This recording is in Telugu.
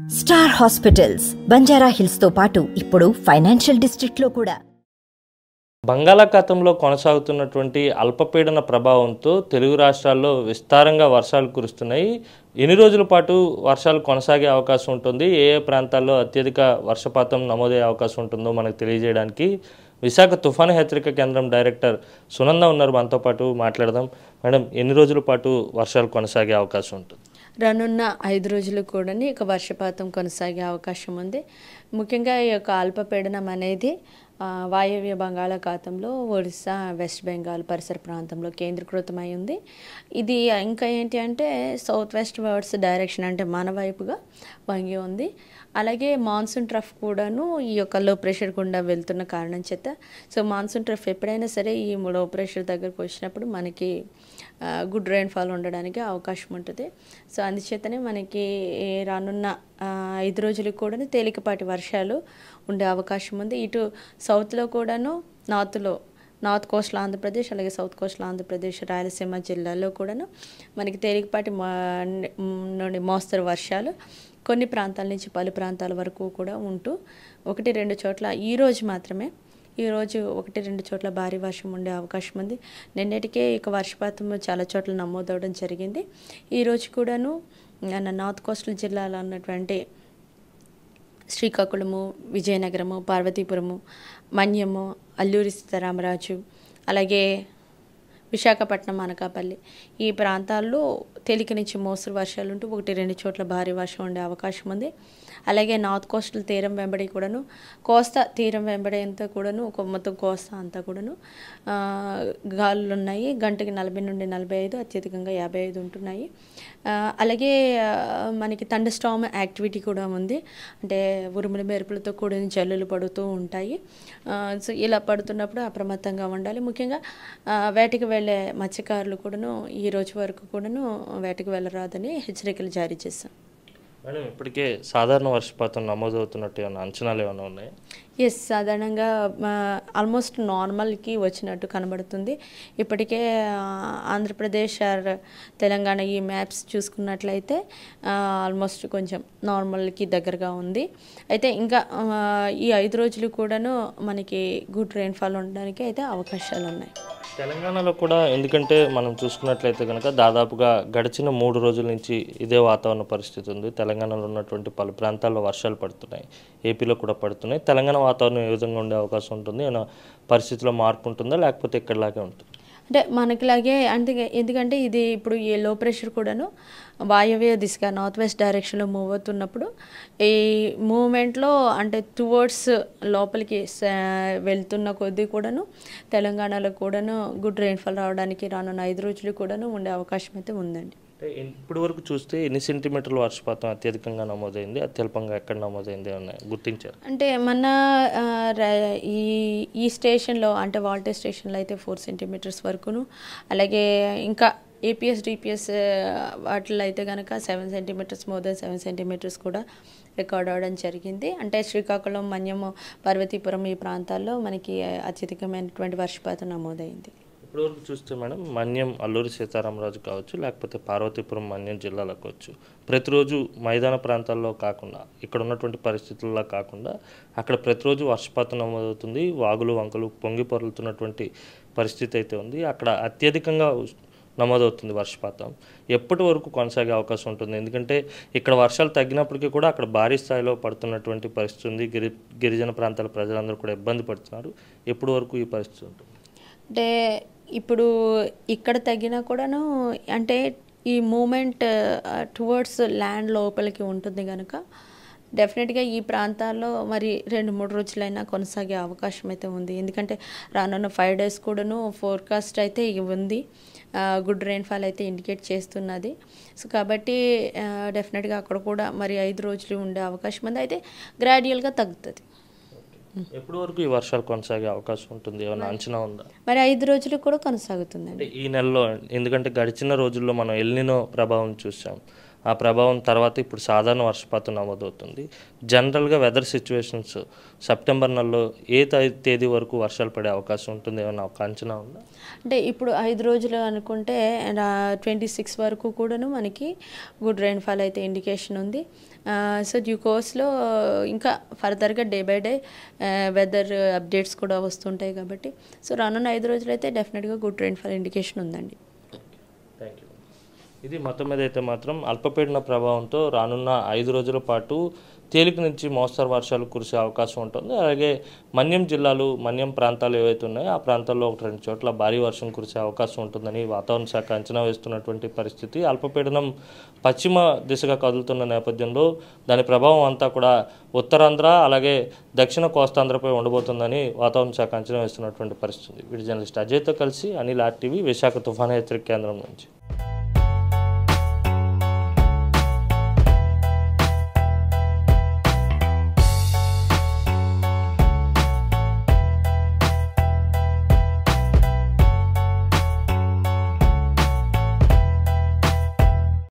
స్టార్ హాస్పిటల్స్ బంజారా హిల్స్ తో పాటు ఇప్పుడు ఫైనాన్షియల్ డిస్ట్రిక్ట్ లో కూడా బంగాళాఖాతంలో కొనసాగుతున్నటువంటి అల్పపీడన ప్రభావంతో తెలుగు రాష్ట్రాల్లో విస్తారంగా వర్షాలు కురుస్తున్నాయి ఎన్ని రోజుల పాటు వర్షాలు కొనసాగే అవకాశం ఉంటుంది ఏ ఏ ప్రాంతాల్లో అత్యధిక వర్షపాతం నమోదయ్యే అవకాశం ఉంటుందో మనకు తెలియజేయడానికి విశాఖ తుఫాను హెచ్చరిక కేంద్రం డైరెక్టర్ సునంద ఉన్నారు మనతో పాటు మాట్లాడదాం మేడం ఎన్ని రోజుల పాటు వర్షాలు కొనసాగే అవకాశం ఉంటుంది రానున్న ఐదు రోజులు కూడా ఇక వర్షపాతం కొనసాగే అవకాశం ఉంది ముఖ్యంగా ఈ యొక్క అల్పపీడనం అనేది ఆ, వాయవ్య బంగాళాఖాతంలో ఒడిశా వెస్ట్ బెంగాల్ పరిసర ప్రాంతంలో కేంద్రీకృతమై ఉంది ఇది ఇంకా ఏంటి అంటే సౌత్ వెస్ట్ వర్డ్స్ డైరెక్షన్ అంటే మన వైపుగా వంగి ఉంది అలాగే మాన్సూన్ ట్రఫ్ కూడాను ఈ యొక్క లో ప్రెషర్ గుండా వెళ్తున్న కారణం చేత సో మాన్సూన్ ట్రఫ్ ఎప్పుడైనా సరే ఈ లో ప్రెషర్ దగ్గరకు వచ్చినప్పుడు మనకి గుడ్ రెయిన్ఫాల్ ఉండడానికి అవకాశం ఉంటుంది సో అందుచేతనే మనకి ఈ రానున్న ఆ, ఐదు రోజులకు కూడా తేలికపాటి వర్షాలు ఉండే అవకాశం ఉంది ఇటు సౌత్లో కూడాను నార్త్లో నార్త్ కోస్టల్ ఆంధ్రప్రదేశ్ అలాగే సౌత్ కోస్టల్ ఆంధ్రప్రదేశ్ రాయలసీమ జిల్లాల్లో కూడాను మనకి తేలికపాటి మా- నుండి మోస్తరు వర్షాలు కొన్ని ప్రాంతాల నుంచి పలు ప్రాంతాల వరకు కూడా ఉంటూ ఒకటి రెండు చోట్ల ఈ రోజు మాత్రమే ఈరోజు ఒకటి రెండు చోట్ల భారీ వర్షం ఉండే అవకాశం ఉంది నిన్నటికే ఇక వర్షపాతం చాలా చోట్ల నమోదవడం జరిగింది ఈరోజు కూడాను మన నార్త్ కోస్టల్ జిల్లాలో ఉన్నటువంటి శ్రీకాకుళము విజయనగరము పార్వతీపురము మన్యము అల్లూరి సీతారామరాజు అలాగే విశాఖపట్నం అనకాపల్లి ఈ ప్రాంతాల్లో తేలిక నుంచి మోస్తరు వర్షాలు ఉంటూ ఒకటి రెండు చోట్ల భారీ వర్షం ఉండే అవకాశం ఉంది అలాగే నార్త్ కోస్టల్ తీరం వెంబడి కూడాను కోస్తా తీరం వెంబడి అంతా కూడాను ఒక మొత్తం కోస్తా అంతా కూడాను ఆ, గాలులు ఉన్నాయి గంటకి నలభై నుండి నలభై ఐదు అత్యధికంగా యాభై ఐదు ఉంటున్నాయి ఆ, అలాగే ఆ, మనకి థండర్ స్టామ్ యాక్టివిటీ కూడా ఉంది అంటే ఉరుముల మెరుపులతో కూడిన జల్లులు పడుతూ ఉంటాయి ఆ, సో ఇలా పడుతున్నప్పుడు అప్రమత్తంగా ఉండాలి ముఖ్యంగా ఆ, వేటకి వెళ్ళే మత్స్యకారులు కూడాను ఈ రోజు వరకు కూడాను వేటకి వెళ్ళరాదని హెచ్చరికలు జారీ చేశాం మేడం ఇప్పటికే సాధారణ వర్షపాతం నమోదవుతున్నట్టు ఏమైనా అంచనాలు ఏమైనా ఉన్నాయా ఎస్ సాధారణంగా ఆల్మోస్ట్ నార్మల్కి వచ్చినట్టు కనబడుతుంది ఇప్పటికే ఆ, ఆంధ్రప్రదేశ్ ఆర్ తెలంగాణ ఈ మ్యాప్స్ చూసుకున్నట్లయితే ఆల్మోస్ట్ కొంచెం నార్మల్కి దగ్గరగా ఉంది అయితే ఇంకా ఆ, ఈ ఐదు రోజులు కూడాను మనకి గుడ్ రెయిన్ఫాల్ ఉండడానికి అయితే అవకాశాలు ఉన్నాయి తెలంగాణలో కూడా ఎందుకంటే మనం చూసుకున్నట్లయితే కనుక దాదాపుగా గడిచిన మూడు రోజుల నుంచి ఇదే వాతావరణ పరిస్థితి ఉంది తెలంగాణలో ఉన్నటువంటి పలు ప్రాంతాల్లో వర్షాలు పడుతున్నాయి ఏపీలో కూడా పడుతున్నాయి తెలంగాణ వాతావరణం ఏ విధంగా ఉండే అవకాశం ఉంటుంది ఏమైనా పరిస్థితిలో మార్పు ఉంటుందా లేకపోతే ఇక్కడలాగే ఉంటుంది అంటే మనకిలాగే అంటే ఎందుకంటే ఇది ఇప్పుడు ఈ లో ప్రెషర్ కూడాను వాయవ్య దిశగా నార్త్ వెస్ట్ డైరెక్షన్లో మూవ్ అవుతున్నప్పుడు ఈ మూమెంట్లో అంటే టువర్డ్స్ లోపలికి స- వెళ్తున్న కొద్దీ కూడాను తెలంగాణలో కూడాను గుడ్ రెయిన్ఫాల్ రావడానికి రానున్న ఐదు రోజులు కూడాను ఉండే అవకాశం అయితే ఉందండి అంటే ఇప్పటి వరకు చూస్తే ఎన్ని సెంటీమీటర్ల వర్షపాతం అత్యధికంగా నమోదైంది అత్యల్పంగా ఎక్కడ నమోదైంది అని గుర్తించారు అంటే మన ఆ, ర- ఈ ఈ స్టేషన్లో అంటే వాల్టే స్టేషన్లో అయితే ఫోర్ సెంటీమీటర్స్ వరకును అలాగే ఇంకా ఏపీఎస్ డిపిఎస్ వాటిలో అయితే కనుక seven centimetres more than seven centimetres కూడా రికార్డ్ అవ్వడం జరిగింది అంటే శ్రీకాకుళం మన్యము పార్వతీపురం ఈ ప్రాంతాల్లో మనకి అత్యధికమైనటువంటి వర్షపాతం నమోదైంది ఇప్పటి వరకు చూస్తే మేడం మన్యం అల్లూరి సీతారామరాజు కావచ్చు లేకపోతే పార్వతీపురం మన్యం జిల్లాలో కావచ్చు ప్రతిరోజు మైదాన ప్రాంతాల్లో కాకుండా ఇక్కడ ఉన్నటువంటి పరిస్థితుల్లో కాకుండా అక్కడ ప్రతిరోజు వర్షపాతం నమోదవుతుంది వాగులు వంకలు పొంగి పొరులుతున్నటువంటి పరిస్థితి అయితే ఉంది అక్కడ అత్యధికంగా ఉస్- నమోదవుతుంది వర్షపాతం ఎప్పటి వరకు కొనసాగే అవకాశం ఉంటుంది ఎందుకంటే ఇక్కడ వర్షాలు తగ్గినప్పటికీ కూడా అక్కడ భారీ స్థాయిలో పడుతున్నటువంటి పరిస్థితి ఉంది గిరి గిరిజన ప్రాంతాల ప్రజలందరూ కూడా ఇబ్బంది పడుతున్నారు ఎప్పటి వరకు ఈ పరిస్థితి ఉంటుంది అంటే ఇప్పుడు ఇక్కడ తగ్గినా కూడాను అంటే ఈ మూమెంట్ టువర్డ్స్ ల్యాండ్ లోపలికి ఉంటుంది కనుక డెఫినెట్గా ఈ ప్రాంతాల్లో మరి రెండు మూడు రోజులైనా కొనసాగే అవకాశం అయితే ఉంది ఎందుకంటే రానున్న ఫైవ్ డేస్ కూడాను ఫోర్కాస్ట్ అయితే ఇవి ఉంది గుడ్ రెయిన్ఫాల్ అయితే ఇండికేట్ చేస్తున్నది సో కాబట్టి డెఫినెట్గా అక్కడ కూడా మరి ఐదు రోజులు ఉండే అవకాశం ఉంది అయితే గ్రాడ్యువల్గా తగ్గుతుంది ఎప్పటి వరకు ఈ వర్షాలు కొనసాగే అవకాశం ఉంటుంది ఏమైనా అంచనా ఉందా మరి ఐదు రోజులు కూడా కొనసాగుతుందండి అంటే ఈ నెలలో ఎందుకంటే గడిచిన రోజుల్లో మనం ఎల్నినో ప్రభావం చూసాం ఆ ప్రభావం తర్వాత ఇప్పుడు సాధారణ వర్షపాతం నమోదవుతుంది జనరల్గా వెదర్ సిచ్యువేషన్స్ సెప్టెంబర్ నెలలో ఏ తే- తేదీ వరకు వర్షాలు పడే అవకాశం ఉంటుంది ఏమన్నా ఒక అంచనా ఉందా అంటే ఇప్పుడు ఐదు రోజులు అనుకుంటే ట్వంటీ సిక్స్ వరకు కూడాను మనకి గుడ్ రైన్ఫాల్ అయితే ఇండికేషన్ ఉంది సో డ్యూ కోర్స్లో ఇంకా ఫర్దర్గా day by day weather updates కూడా వస్తుంటాయి కాబట్టి సో రానున్న ఐదు రోజులు అయితే డెఫినెట్గా గుడ్ రైన్ఫాల్ ఇండికేషన్ ఉందండి థ్యాంక్ యూ ఇది మొత్తం మీద అయితే మాత్రం అల్పపీడన ప్రభావంతో రానున్న ఐదు రోజుల పాటు తేలిక నుంచి మోస్తరు వర్షాలు కురిసే అవకాశం ఉంటుంది అలాగే మన్యం జిల్లాలు మన్యం ప్రాంతాలు ఏవైతే ఉన్నాయో ఆ ప్రాంతాల్లో ఒక రెండు చోట్ల భారీ వర్షం కురిసే అవకాశం ఉంటుందని వాతావరణ శాఖ అంచనా వేస్తున్నటువంటి పరిస్థితి అల్పపీడనం పశ్చిమ దిశగా కదులుతున్న నేపథ్యంలో దాని ప్రభావం అంతా కూడా ఉత్తరాంధ్ర అలాగే దక్షిణ కోస్తాంధ్రపై ఉండబోతుందని వాతావరణ శాఖ అంచనా వేస్తున్నటువంటి పరిస్థితి వీడి జర్నలిస్ట్ అజయ్తో కలిసి అనిల్ ఆర్టీవీ విశాఖ తుఫాను హెచ్చరిక కేంద్రం నుంచి